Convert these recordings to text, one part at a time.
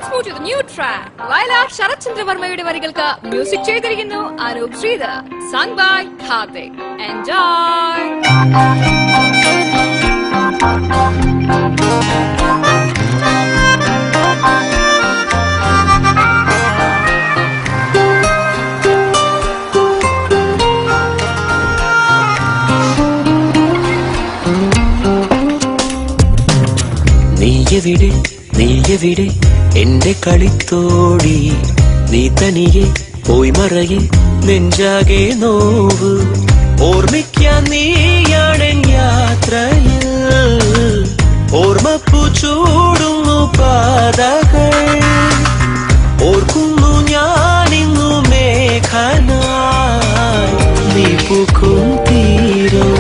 move to the new track Vayalar Sarath ചന്ദ്രവർമ്മയുടെ വരികൾക്ക് music ചെയ്തിരിക്കുന്നു Anoop Sreedhar sung by Hardik enjoy നീയെവിടെ നീയെവിടെ എന്റെ കളിത്തോടി നീ തനിയെ പോയി മറയെ നെഞ്ചാകെ നോവ് ഓർമ്മിക്കാൻ നീയാണ് യാത്രയിൽ ഓർമ്മപ്പു ചൂടുന്നു പാതകൾ ഓർക്കുന്നു ഞാനിന്നു മേഘനായി നീ പൂക്കും തീരം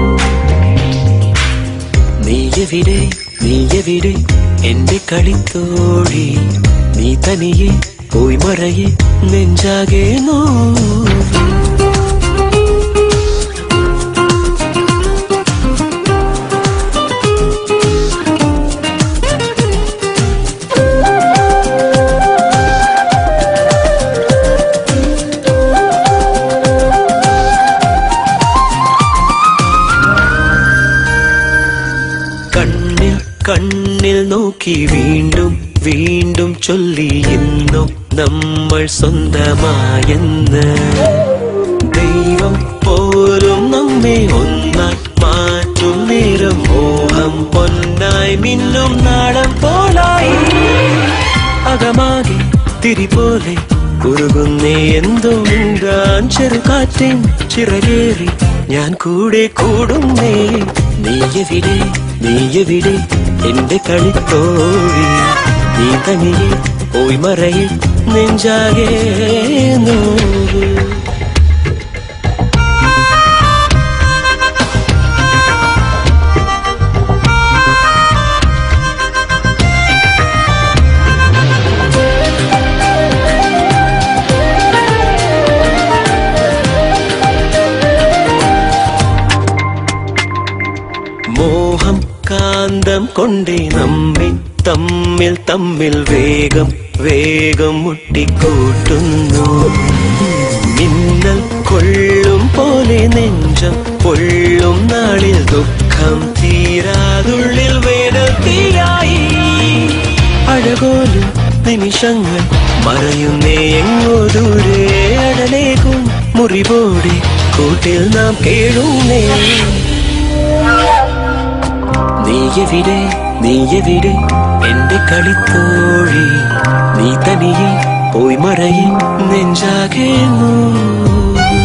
നീയെവിടെ നീയെവിടെ എന്റെ കളിത്തോഴി നീ തനിയെ പോയി മറയെ നെഞ്ചാകെ നോവ് കണ്ണിൽ കണ്ണിൽ നോക്കി വീണ്ടും വീണ്ടും ചൊല്ലി ഇന്നും നമ്മൾ സ്വന്തമായെന്ന് ദൈവം പോലും നമ്മെ ഒന്നായി മാറ്റും നേരം മോഹം പൊന്നായി മിന്നും നാളം പോലായി അകമാകെ തിരി പോലെ ഉരുകുന്നേ എന്തോ മൂടാൻ ചെറുകാറ്റിൻ ചിറകേറി ഞാൻ കൂടെ കൂടുന്നേ നീയെവിടെ നീയെവിടെ എന്റെ കളിത്തോഴി നീ തനിയെ പോയി മറയിൽ നെഞ്ചാകെ നോവ് മോഹം കാന്തം കൊണ്ടേ നമ്മെ തമ്മിൽ തമ്മിൽ വേഗം വേഗം മുട്ടിക്കൂട്ടുന്നു മിന്നൽ കൊള്ളും പോലെ നെഞ്ചം പൊള്ളും നാളിൽ ദുഃഖം തീരാതുള്ളിൽ വേനൽ തീയായി അഴകോലും നിമിഷങ്ങൾ മറയുന്നേ എങ്ങോ ദൂരെ അടലേക്കും മുറിവോടെ കൂട്ടിൽ നാം കേഴുന്നേ നീയെവിടെ നീയെവിടെ എന്റെ കളിത്തോഴി നീ തനിയെ പോയി മറയെ നെഞ്ചാകെ നോവ്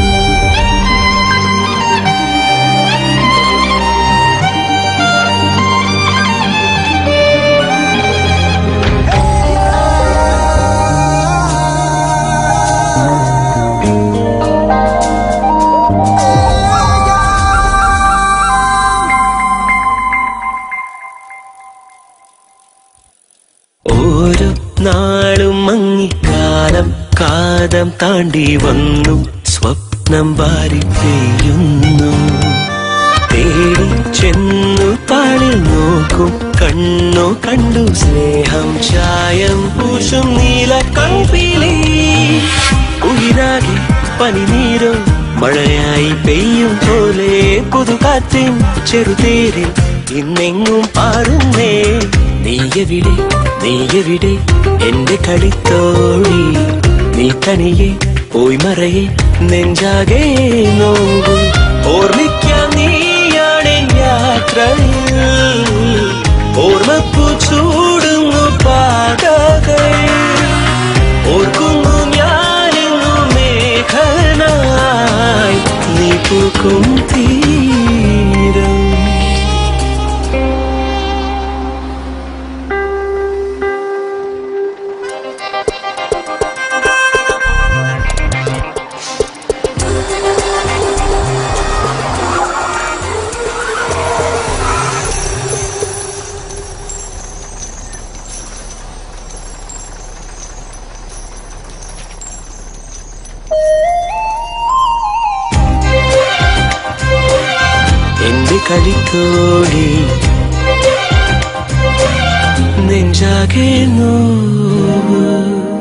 ഓരോ നാളും മങ്ങിക്കാലം കാലം താണ്ടി വന്നു സ്വപ്നം വാരി പെയ്യുന്നു തേടി ചെന്നു താളിൽ നോക്കും കണ്ണു കണ്ടു സ്നേഹം ചായം പൂശും നീല കൺപീലി ഉയിരാകെ പനിനീരോ മഴയായി പെയ്യും പോലെ പുതുകാറ്റിൻ ചെറുതേരിൽ ഇന്നെങ്ങും പാറുന്നേ നീയെവിടെ നീയെവിടെ എന്റെ കളിത്തോഴി നീ തനിയെ പോയി മറയെ നെഞ്ചാകെ നോവ് ഓർമ്മിക്കാൻ നീയാണ് യാത്രയിൽ ഓർമ്മപ്പു ചൂടുന്നു പാതകൾ ഓർക്കുന്നു ഞാനിന്നു മേഘനായി നീ പൂക്കും തീരം എന്റെ കളിത്തോടി നെഞ്ചാകെ നോവ്